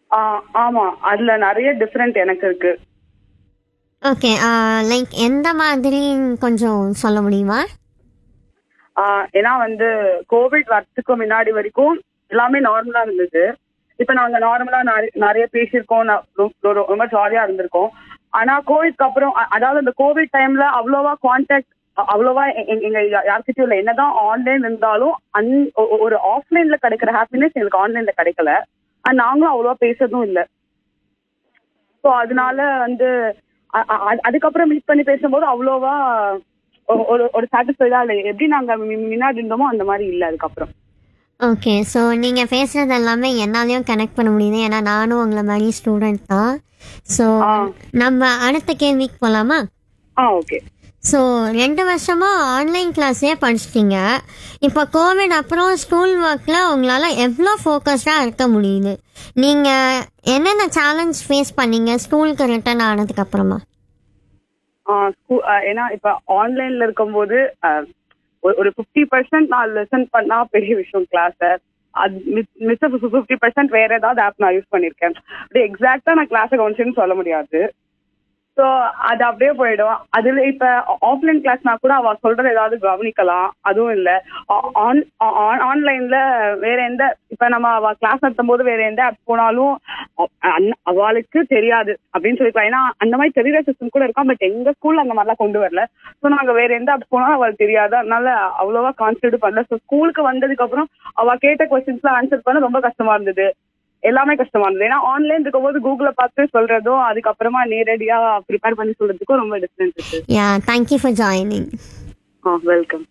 ஆஹ் ஆமா அதுல நிறைய டிஃபரெண்ட் எனக்கு இருக்கு ஓகே லைக் எந்த மாதிரி கொஞ்சம் சொல்ல முடியுமா ஆஹ் ஏன்னா வந்து கோவிட் வரதுக்கு முன்னாடி வரைக்கும் எல்லாமே நார்மலா இருந்தது இப்ப நாங்க நார்மலா நிறைய பேசியிருக்கோம் நா- ரொ- ரொ- ரொம்ப ஜாலியா இருந்திருக்கோம் ஆனா கோவிட்க்கு அப்புறம் அ- அதாவது அந்த கோவிட் டைம்ல அவ்வளோவா கான்டாக்ட் அவ்வளோவா எ- எ- எங்க யா- யார்கிட்டயும் இல்லை என்னதான் ஆன்லைன் இருந்தாலும் அன் ஒ- ஒ- ஒரு ஆஃப்லைன்ல கிடைக்கிற ஹாப்பினஸ் எங்களுக்கு ஆன்லைன்ல கிடைக்கல அண்ட் நாங்களும் அவ்வளோவா பேசுறதும் இல்லை ஸோ அதனால வந்து அ- அ- அ- அதுக்கப்புறம் மீட் பண்ணி பேசும்போது அவ்வளோவா ஒ- ஒரு ஒரு சாட்டிஸ்ஃபைடா இல்லை எப்படி நாங்க மி- முன்னாடி இருந்தோமோ அந்த மாதிரி இல்லை அதுக்கப்புறம் ஓகே ஸோ நீங்கள் பேசுகிறது எல்லாமே என்னாலையும் கனெக்ட் பண்ண முடியுது ஏன்னா நானும் உங்களை மாதிரி ஸ்டூடெண்ட் தான் ஸோ ஆ. நம்ம அடுத்த கேள்விக்கு போகலாமா ஆ ஓகே ஸோ ரெண்டு வருஷமாக ஆன்லைன் கிளாஸே படிச்சிட்டீங்க இப்போ கோவிட் அப்புறம் ஸ்கூல் ஒர்க்கில் உங்களால் எவ்வளோ ஃபோக்கஸ்டாக இருக்க முடியுது நீங்கள் என்னென்ன சேலஞ்ச் ஃபேஸ் பண்ணீங்க ஸ்கூலுக்கு ரிட்டர்ன் ஆனதுக்கு அப்புறமா ஸ்கூ- ஆ, ஏன்னா இப்ப ஆன்லைன்ல இருக்கும்போது ஆ, ஒரு- ஒரு ஃபிஃப்டி பர்சன்ட் நான் லெசன் பண்ணா பெரிய விஷயம் கிளாஸ் அது மிச்ச ஃபிஃப்டி பர்சன்ட் வேற ஏதாவது ஆப் நான் யூஸ் பண்ணிருக்கேன் அப்படியே எக்ஸாக்டா நான் கிளாஸை கவனிச்சேன்னு சொல்ல முடியாது ஸோ அது அப்படியே போயிடும் அதுல இப்ப ஆஃப்லைன் கிளாஸ்னா கூட அவ சொல்றது ஏதாவது கவனிக்கலாம் அதுவும் இல்ல ஆன்லைன்ல வேற எந்த இப்ப நம்ம அவ கிளாஸ் நடத்தும் போது வேற எந்த ஆப் போனாலும் அ- அண்ண- அவளுக்கு தெரியாது அப்படின்னு சொல்லிக்கலாம் ஏன்னா அந்த மாதிரி தெரியுற சிஸ்டம் கூட இருக்கா பட் எங்க ஸ்கூல்ல அந்த மாதிரிலாம் கொண்டு வரல ஸோ நாங்க வேற எந்த ஆப் போனாலும் அவளுக்கு தெரியாது அதனால அவ்வளவா கான்சென்ட்ரேட் பண்ணல ஸோ ஸ்கூலுக்கு வந்ததுக்கு அப்புறம் அவ கேட்ட கொஸ்டின்ஸ்லாம் ஆன்சர் பண்ண ரொம்ப கஷ்டமா இருந்தது எல்லாமே கஷ்டமா இருந்தது ஏன்னா ஆன்லைன் இருக்கும்போது கூகுள பார்த்து சொல்றதும் அதுக்கப்புறமா நேரடியா ப்ரிப்பேர் பண்ணி சொல்றதுக்கும் ரொம்ப டிஃபரன்ஸ் இருக்கு yeah thank you for joining ah welcome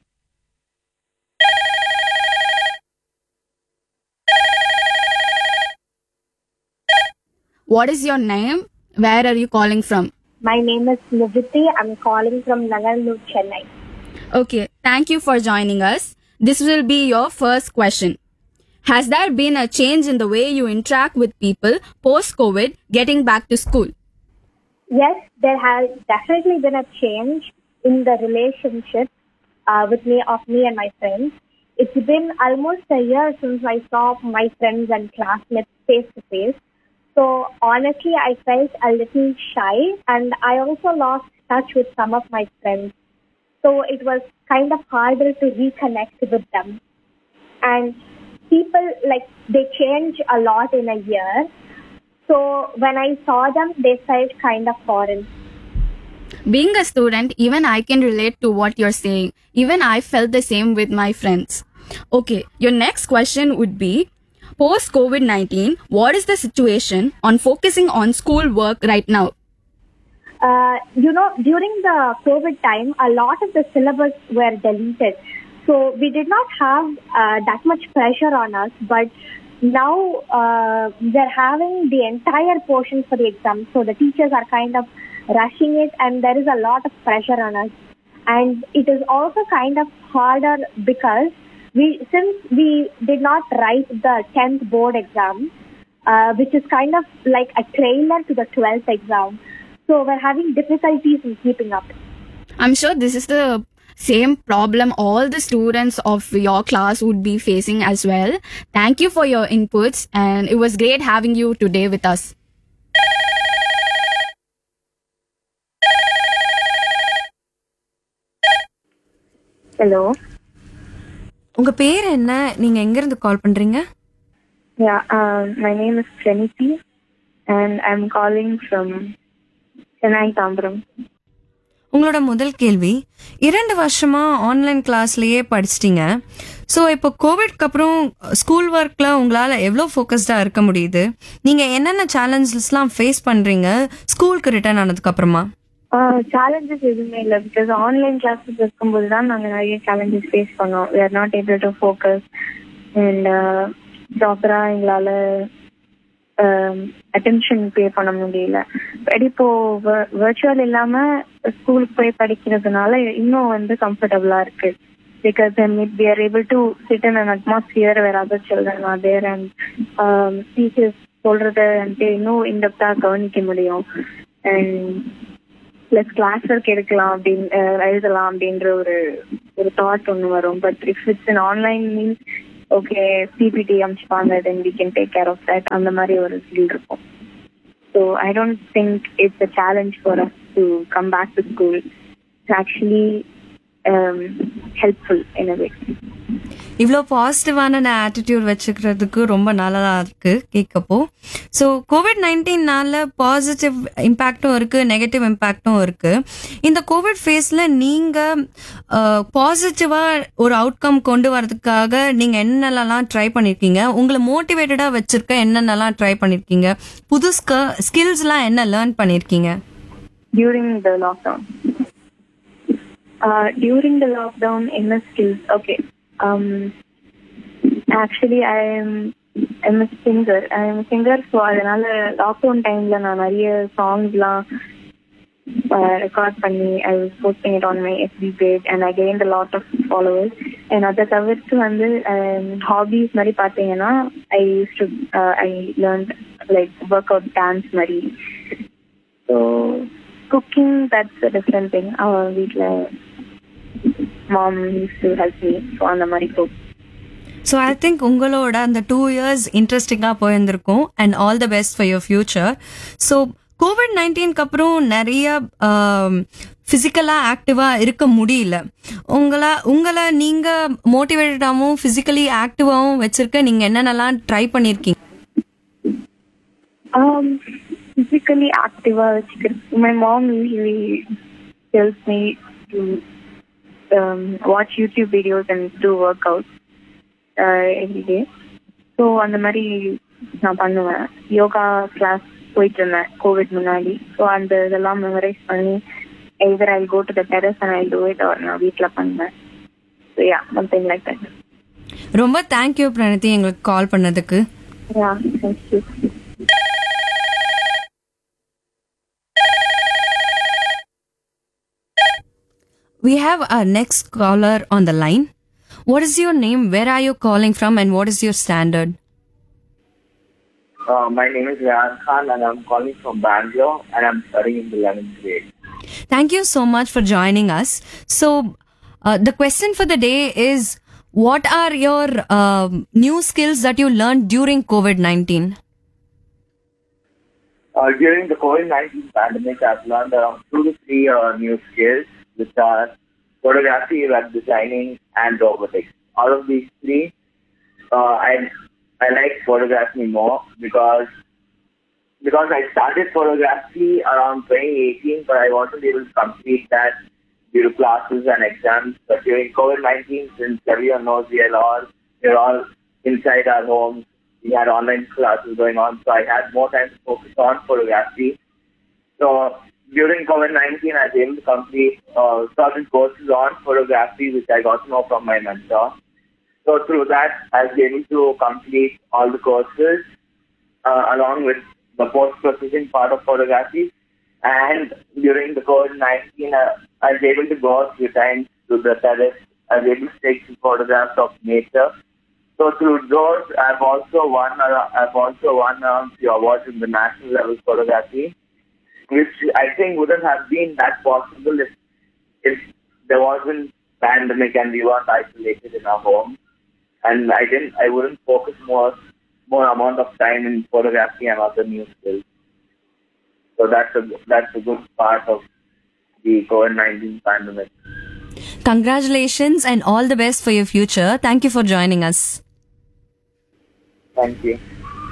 What is your name? Where are you calling from? My name is Niviti. I'm calling from Nangalur, Chennai. Okay, thank you for joining us. This will be your first question. Has there been a change in the way you interact with people post COVID getting back to school? Yes, there has definitely been a change in the relationship uh, with me of me and my friends. It's been almost a year since I saw my friends and classmates face to face. So honestly, I felt a little shy and I also lost touch with some of my friends. So it was kind of harder to reconnect with them. And people like they change a lot in a year. So when I saw them, they felt kind of foreign. Being a student, even I can relate to what you're saying. Even I felt the same with my friends. Okay, your next question would be post COVID 19, what is the situation on focusing on school work right now? Uh, you know, during the COVID time, a lot of the syllabus were deleted. So we did not have uh, that much pressure on us, but now uh, they're having the entire portion for the exam. So the teachers are kind of rushing it, and there is a lot of pressure on us. And it is also kind of harder because we, since we did not write the 10th board exam, uh, which is kind of like a trailer to the 12th exam. So we're having difficulties in keeping up. I'm sure this is the same problem all the students of your class would be facing as well. Thank you for your inputs and it was great having you today with us. Hello. உங்க பேர் என்ன நீங்க எங்க இருந்து கால் பண்றீங்க Yeah, um, my name is Trinity, and I'm calling from Chennai, Tambaram. உங்களோட முதல் கேள்வி இரண்டு வருஷமா ஆன்லைன் கிளாஸ்லயே படிச்சிட்டீங்க ஸோ இப்போ கோவிட்க்கு அப்புறம் ஸ்கூல் ஒர்க்ல உங்களால எவ்வளோ ஃபோக்கஸ்டா இருக்க முடியுது நீங்க என்னென்ன சேலஞ்சஸ்லாம் ஃபேஸ் பண்றீங்க ஸ்கூலுக்கு ரிட்டர்ன் ஆனதுக்கு அப்புறமா சேலஞ்சஸ் எதுவுமே இல்லை பிகாஸ் ஆன்லைன் கிளாஸஸ் இருக்கும்போது தான் நாங்கள் நிறைய சேலஞ்சஸ் ஃபேஸ் பண்ணோம் we are not able to focus and ப்ராப்பராக எங்களால் அட்டென்ஷன் பே பண்ண முடியல பட் இப்போ வர்ச்சுவல் இல்லாமல் ஸ்கூலுக்கு போய் படிக்கிறதுனால இன்னும் வந்து கம்ஃபர்டபுளாக இருக்கு because then we we are able to sit in an atmosphere where other children are there and um, teachers சொல்றத வந்துட்டு இன்னும் இன்டெப்தா கவனிக்க முடியும் அண்ட் பிளஸ் கிளாஸ் ஒர்க் எடுக்கலாம் அப்படின்னு அஹ், எழுதலாம் அப்படின்ற ஒரு ஒரு தாட் ஒன்று வரும் but if it's in online means okay PPT அமிச்சுப்பாங்க then we can take care of that அந்த மாதிரி ஒரு ஃபீல் இருக்கும் so I don't think it's a challenge for us to come back to school it's actually helpful in a way இவ்வளோ பாசிட்டிவான attitude வச்சுக்கிறதுக்கு ரொம்ப நல்லதா இருக்கு கேட்கப்போ ஸோ கோவிட் நைன்டீன்னால பாசிட்டிவ் இம்பேக்டும் இருக்கு நெகட்டிவ் இம்பேக்டும் இருக்கு இந்த கோவிட் ஃபேஸ்ல நீங்க பாசிட்டிவா ஒரு அவுட்கம் கொண்டு வரதுக்காக நீங்க என்னென்னலாம் ட்ரை பண்ணிருக்கீங்க உங்களை மோட்டிவேட்டடா வச்சிருக்க என்னென்னலாம் ட்ரை பண்ணிருக்கீங்க புது ஸ்கில்ஸ்லாம் என்ன லேர்ன் பண்ணிருக்கீங்க during the lockdown. Uh, during the lockdown, என்ன skills? Okay. Um, actually, I am I'm a singer. I am a singer, so அதனால லாக்டவுன் டைம்ல நான் நிறைய சாங்ஸ்லாம் ரெக்கார்ட் பண்ணி I was posting it on my FB page and I gain a lot of followers and அதை தவிர்த்து வந்து hobbies மாதிரி பார்த்தீங்கன்னா I use to I learn like work out dance மாதிரி so cooking that's a different thing அவன் வீட்டில் mom use to help me so அந்த மாதிரி குக் ஸோ ஐ திங்க் உங்களோட அந்த டூ இயர்ஸ் இன்ட்ரெஸ்டிங்காக போயிருந்திருக்கும் and all the best for your future so covid நைன்டீன்க்கு அப்புறம் நிறைய ஃபிசிக்கலாக ஆக்டிவாக இருக்க முடியல உங்களை உங்களை நீங்கள் மோட்டிவேட்டடாகவும் ஃபிசிக்கலி ஆக்டிவாகவும் வச்சிருக்க நீங்கள் என்னென்னலாம் ட்ரை பண்ணியிருக்கீங்க Um, physically active, my mom usually tells me to um, watch YouTube videos and do workouts uh, every day. So அந்த மாதிரி நான் பண்ணுவேன் யோகா கிளாஸ் போயிட்டு இருந்தேன் கோவிட் முன்னாடி ஸோ அந்த இதெல்லாம் மெமரைஸ் பண்ணி either I go to the terrace and I do it அவர் நான் வீட்டில் பண்ணுவேன் so yeah something like that ரொம்ப தேங்க்யூ பிரணதி எங்களுக்கு கால் பண்ணதுக்கு yeah thank you We have our next caller on the line. What is your name? Where are you calling from? And what is your standard? Uh, my name is Rayan Khan and I'm calling from Bangalore and I'm studying in the 11th grade. Thank you so much for joining us. So, uh, the question for the day is What are your um new skills that you learned during COVID 19? Uh, during the COVID-19 pandemic, I've learned around two to three uh, new skills, which are photography, web designing, and robotics. Out of these three, uh, I I like photography more because because I started photography around 2018, but I wasn't able to complete that due to classes and exams. But during COVID-19, since everyone knows we are all we're all inside our homes, we had online classes going on, so I had more time to focus on photography. So during COVID-19, I was able to complete uh, certain courses on photography, which I got to know from my mentor. So through that, I was able to complete all the courses uh, along with the post-processing part of photography. And during the COVID-19, uh, I was able to go a few times to the terrace. I was able to take some photographs of nature. So through those, I've also won. Uh, I've also won um, few awards in the national level photography, which I think wouldn't have been that possible if if there wasn't pandemic and we weren't isolated in our home. And I didn't. I wouldn't focus more more amount of time in photography and other new skills. So that's a that's a good part of the COVID nineteen pandemic. Congratulations and all the best for your future. Thank you for joining us. Thank you.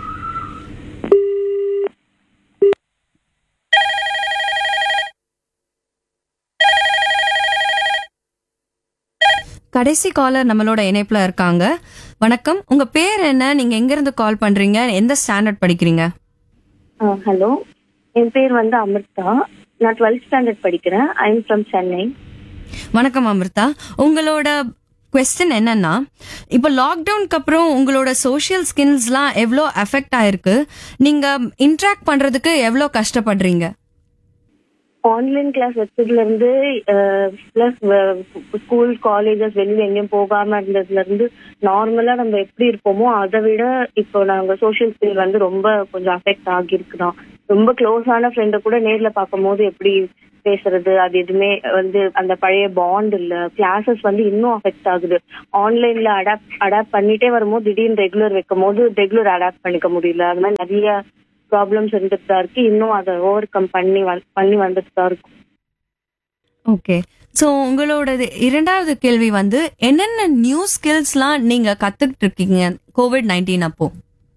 கடைசி caller நம்மளோட இணைப்புல இருக்காங்க வணக்கம் உங்க பேர் என்ன நீங்க எங்க இருந்து கால் பண்றீங்க எந்த ஸ்டாண்டர்ட் படிக்கிறீங்க ஹலோ என் பேர் வந்து அமிர்தா நான் டுவெல்த் ஸ்டாண்டர்ட் படிக்கிறேன் ஐ எம் ஃப்ரம் சென்னை வணக்கம் அமிர்தா உங்களோட கொஸ்டின் என்னன்னா இப்போ லாக்டவுனுக்கு அப்புறம் உங்களோட சோஷியல் ஸ்கில்ஸ்லாம் எவ்வளோ அஃபெக்ட் ஆயிருக்கு நீங்க இன்ட்ராக்ட் பண்றதுக்கு எவ்வளோ கஷ்டப்படுறீங்க ஆன்லைன் கிளாஸ் வச்சதுல இருந்து பிளஸ் ஸ்கூல் காலேஜஸ் வெளியில எங்கேயும் போகாம இருந்ததுல இருந்து நார்மலா நம்ம எப்படி இருப்போமோ அதை விட இப்போ நாங்க சோஷியல் ஸ்கில் வந்து ரொம்ப கொஞ்சம் அஃபெக்ட் ஆகியிருக்குதான் ரொம்ப க்ளோஸான ஃப்ரெண்டை கூட நேர்ல பார்க்கும் போது எப்படி பேசுறது அது எதுவுமே வந்து அந்த பழைய பாண்ட் இல்ல கிளாஸஸ் வந்து இன்னும் அஃபெக்ட் ஆகுது ஆன்லைன்ல அடாப்ட் அடாப்ட் பண்ணிட்டே வரும்போது திடீர்னு ரெகுலர் வைக்கும் போது ரெகுலர் அடாப்ட் பண்ணிக்க முடியல அது மாதிரி நிறைய ப்ராப்ளம்ஸ் இருந்துட்டு தான் இருக்கு இன்னும் அதை ஓவர் கம் பண்ணி வ- பண்ணி வந்துட்டு தான் இருக்கும் ஓகே ஸோ உங்களோட இரண்டாவது கேள்வி வந்து என்னென்ன நியூ ஸ்கில்ஸ்லாம் நீங்க கத்துக்கிட்டு இருக்கீங்க கோவிட் நைன்டீன் அப்போ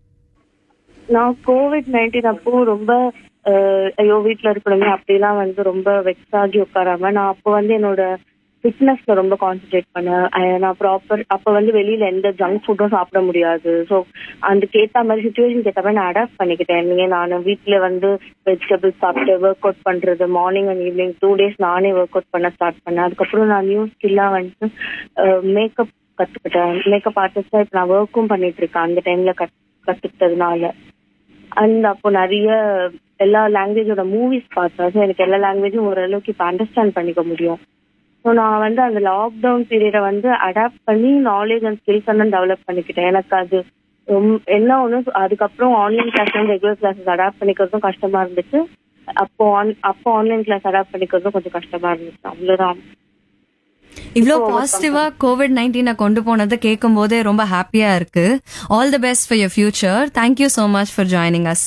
நான் கோவிட் நைன்டீன் அப்போ ரொம்ப அஹ், ஐயோ வீட்ல இருக்கணுமே அப்படிலாம் வந்து ரொம்ப வெக்ஸ் ஆகி உட்காராம நான் அப்போ வந்து என்னோட ஃபிட்னஸ்ல ரொம்ப கான்சென்ட்ரேட் பண்ணேன் அஹ், நான் ப்ராப்பர் அப்போ வந்து வெளியில எந்த ஜங்க் ஃபுட்டும் சாப்பிட முடியாது ஸோ அதுக்கு ஏத்த மாதிரி சுச்சுவேஷனுக்கு ஏத்த மாதிரி நான் அடாப்ட் பண்ணிக்கிட்டேன் நீங்க நான் வீட்ல வந்து வெஜிடபிள்ஸ் சாப்பிட்டு ஒர்க் அவுட் பண்றது morning and evening two days நானே ஒர்க் அவுட் பண்ண ஸ்டார்ட் பண்ணேன் அதுக்கப்புறம் நான் நியூ ஸ்கில்லா வந்து மேக்கப் கத்துக்கிட்டேன் மேக்கப் ஆர்டிஸ்டா இப்போ நான் ஒர்க்கும் பண்ணிட்டு இருக்கேன் அந்த டைம்ல கத் கத்துக்கிட்டதுனால அண்ட் அப்போ நிறைய எல்லா லாங்குவேஜோட மூவிஸ் பார்த்தேன் ஸோ எனக்கு எல்லா லாங்குவேஜும் ஓரளவுக்கு இப்போ அண்டர்ஸ்டாண்ட் பண்ணிக்க முடியும் ஸோ நான் வந்து அந்த லாக்டவுன் பீரியடை வந்து அடாப்ட் பண்ணி நாலேஜ் அண்ட் ஸ்கில்ஸ் எல்லாம் டெவலப் பண்ணிக்கிட்டேன் எனக்கு அது ரொம்ப- என்ன ஒன்று அதுக்கப்புறம் online class regular classes adapt பண்ணிக்கிறதும் கஷ்டமா இருந்துச்சு அப்போ ஆன் அப்போ ஆன்லைன் கிளாஸ் அடாப்ட் பண்ணிக்கிறதும் கொஞ்சம் கஷ்டமா இருந்துச்சு அவ்வளோதான் இவ்வளோ பாசிட்டிவா கோவிட் நைன்டீனை கொண்டு போனதை கேட்கும் போதே ரொம்ப ஹாப்பியா இருக்கு all the best for your future thank you so much for joining us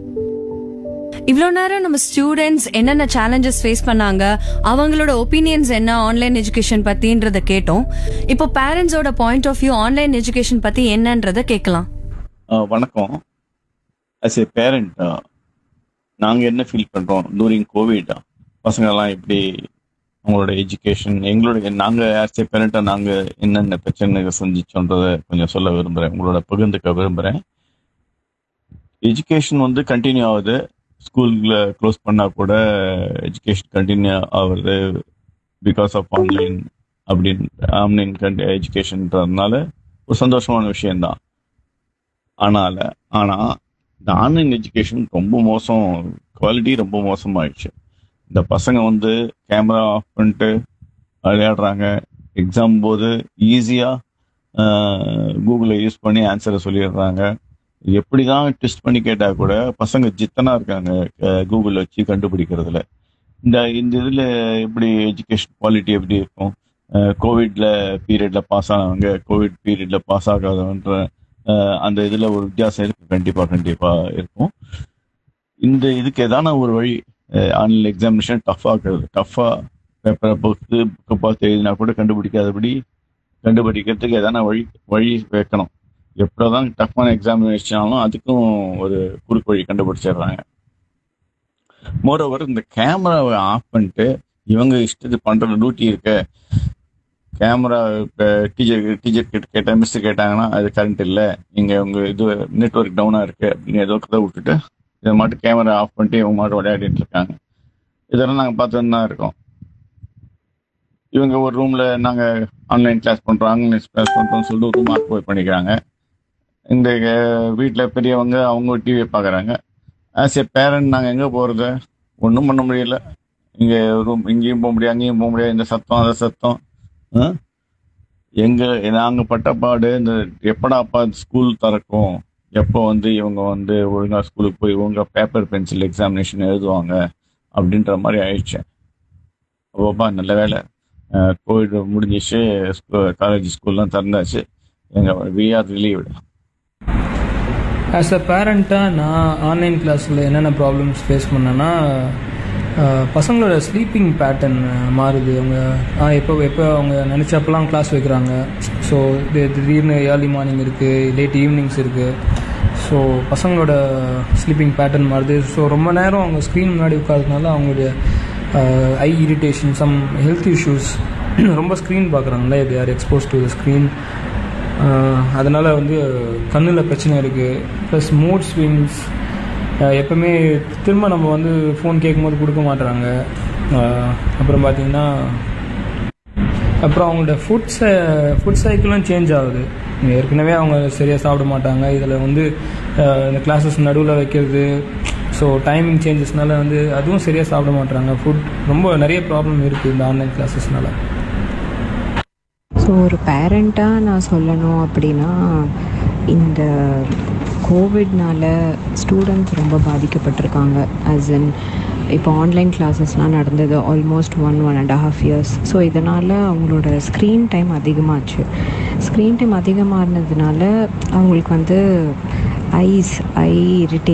இவ்வளோ நேரம் நம்ம ஸ்டூடெண்ட்ஸ் என்னென்ன சேலஞ்சஸ் ஃபேஸ் பண்ணாங்க அவங்களோட ஒப்பீனியன்ஸ் என்ன ஆன்லைன் எஜுகேஷன் பத்தின்றத கேட்டோம் இப்போ பேரண்ட்ஸோட point of view online education பத்தி என்னன்றத கேட்கலாம் ஆஹ் வணக்கம் ஆஸ் ஏ பேரண்ட் நாங்கள் என்ன ஃபீல் பண்ணுறோம் டூரிங் கோவிட் பசங்கள்லாம் எப்படி அவங்களோட எஜுகேஷன் எங்களுடைய நாங்கள் ஆஸ் ஏ பேரண்ட்டாக நாங்கள் என்னென்ன பிரச்சனைகள் சந்திச்சோன்றதை கொஞ்சம் சொல்ல விரும்புகிறேன் உங்களோட பகிர்ந்துக்க விரும்புகிறேன் எஜுகேஷன் வந்து கண்டினியூ ஆகுது ஸ்கூலில் க்ளோஸ் பண்ணால் கூட எஜுகேஷன் கண்டினியூ ஆகுது பிகாஸ் ஆஃப் ஆன்லைன் அப்படின்னு ஆன்லைன் எஜுகேஷன்றதுனால ஒரு சந்தோஷமான விஷயம்தான் ஆனால் ஆனால் இந்த ஆன்லைன் எஜுகேஷன் ரொம்ப மோசம் குவாலிட்டி ரொம்ப மோசமாயிடுச்சு இந்த பசங்க வந்து கேமரா ஆஃப் பண்ணிட்டு விளையாடுறாங்க எக்ஸாம் போது ஈஸியாக கூகுளை யூஸ் பண்ணி ஆன்சரை சொல்லிடுறாங்க எப்படி தான் டெஸ்ட் பண்ணி கேட்டால் கூட பசங்க ஜித்தனா இருக்காங்க கூகுள் வச்சு கண்டுபிடிக்கிறதுல இந்த இந்த இதில் எப்படி எஜுகேஷன் குவாலிட்டி எப்படி இருக்கும் கோவிட்ல பீரியட்ல பாஸ் ஆனவங்க கோவிட் பீரியட்ல பாஸ் ஆகாதவன்ற அஹ், அந்த இதில் ஒரு வித்தியாசம் இருக்கு கண்டிப்பாக கண்டிப்பாக இருக்கும் இந்த இதுக்கு எதான ஒரு வழி ஆன்லைன் எக்ஸாமினேஷன் டஃப் ஆக்குறது டஃப்பாக பேப்பரை பார்த்து புக்கை பார்த்து எழுதினா கூட கண்டுபிடிக்காதபடி கண்டுபிடிக்கிறதுக்கு எதான வழி வழி வைக்கணும் எப்போதான் டஃப்பான எக்ஸாமினேஷனாலும் அதுக்கும் ஒரு குறுக்கு வழி கண்டுபிடிச்சிடுறாங்க மோரோவர் இந்த கேமராவை ஆஃப் பண்ணிட்டு இவங்க இஷ்டத்துக்கு பண்ற டியூட்டி இருக்க கேமரா இப்போ டீச்சர் டீச்சர் கிட்ட கேட்டால் மிஸ் கேட்டாங்கன்னா அது கரண்ட் இல்லை இங்கே உங்கள் இது நெட்ஒர்க் டவுனாக இருக்கு அப்படின்னு ஏதோ கதை விட்டுட்டு இதை மட்டும் கேமரா ஆஃப் பண்ணிட்டு இவங்க மட்டும் விளையாடிட்டு இருக்காங்க இதெல்லாம் நாங்கள் பார்த்துட்டு தான் இருக்கோம் இவங்க ஒரு ரூமில் நாங்கள் ஆன்லைன் கிளாஸ் பண்ணுறோம் ஆன்லைன் கிளாஸ் பண்ணுறோம்னு சொல்லிட்டு ஒரு ரூம் ஆக்குபை பண்ணிக்கிறாங்க இந்த வீட்டில் பெரியவங்க அவங்க டிவியை பார்க்குறாங்க ஆஸ் ஏ பேரண்ட் நாங்கள் எங்கே போகிறது ஒன்றும் பண்ண முடியல இங்கே ரூம் இங்கேயும் போக முடியாது அங்கேயும் போக முடியாது இந்த சத்தம் அந்த சத்தம் ஆ? எங்க நாங்கள் பட்ட பாடு இந்த எப்படாப்பா ஸ்கூல் திறக்கும் எப்போ வந்து இவங்க வந்து ஒழுங்கா ஸ்கூலுக்கு போய் ஒழுங்கா பேப்பர் பென்சில் எக்ஸாமினேஷன் எழுதுவாங்க அப்படின்ற மாதிரி ஆயிடுச்சு அப்பப்பா நல்ல வேலை கோவிட் முடிஞ்சிச்சு காலேஜ் ஸ்கூல்லாம் திறந்தாச்சு எங்கள் we are relieved as a பேரண்ட்டாக நான் ஆன்லைன் கிளாஸில் என்னென்ன ப்ராப்ளம்ஸ் ஃபேஸ் பண்ணேன்னா அஹ், பசங்களோட ஸ்லீப்பிங் பேட்டர்ன் மாறுது அவங்க ஆஹ், எப்போ எப்போ அவங்க நினச்சப்பெல்லாம் கிளாஸ் வைக்கிறாங்க ஸோ திடீர்னு ஏர்லி மார்னிங் இருக்குது லேட் ஈவினிங்ஸ் இருக்குது ஸோ பசங்களோட ஸ்லீப்பிங் பேட்டர்ன் மாறுது ஸோ ரொம்ப நேரம் அவங்க ஸ்க்ரீன் முன்னாடி உட்காரதுனால அவங்களுடைய eye irritation some health issues ரொம்ப ஸ்க்ரீன் பார்க்குறாங்களே they are expose to the screen அதனால் வந்து கண்ணில் பிரச்சனை இருக்குது ப்ளஸ் மூட் ஸ்விங்ஸ் எப்பவுமே திரும்ப நம்ம வந்து ஃபோன் கேட்கும்போது கொடுக்க மாட்டுறாங்க அஹ், அப்புறம் பார்த்தீங்கன்னா அப்புறம் அவங்களோட ஃபுட் ஃபுட் சைக்கிளும் சேஞ்ச் ஆகுது ஏற்கனவே அவங்க சரியாக சாப்பிட மாட்டாங்க இதில் வந்து அஹ், இந்த கிளாஸஸ் நடுவில் வைக்கிறது ஸோ டைமிங் சேஞ்சஸ்னால வந்து அதுவும் சரியாக சாப்பிட மாட்டாங்க ஃபுட் ரொம்ப நிறைய ப்ராப்ளம் இருக்குது இந்த ஆன்லைன் கிளாஸஸ்னால ஸோ ஒரு பேரண்ட்டாக நான் சொல்லணும் அப்படின்னா இந்த கோவிட்னால ஸ்டூடெண்ட்ஸ் ரொம்ப பாதிக்கப்பட்டிருக்காங்க ஆஸ் இன் இப்போ ஆன்லைன் கிளாஸஸ்லாம் நடந்தது almost one one and half years so இதனால் அவங்களோட ஸ்க்ரீன் டைம் அதிகமாச்சு ஸ்க்ரீன் டைம் அதிகமானதுனால அவங்களுக்கு வந்து ஐஸ் ஐ இரிட்டேட்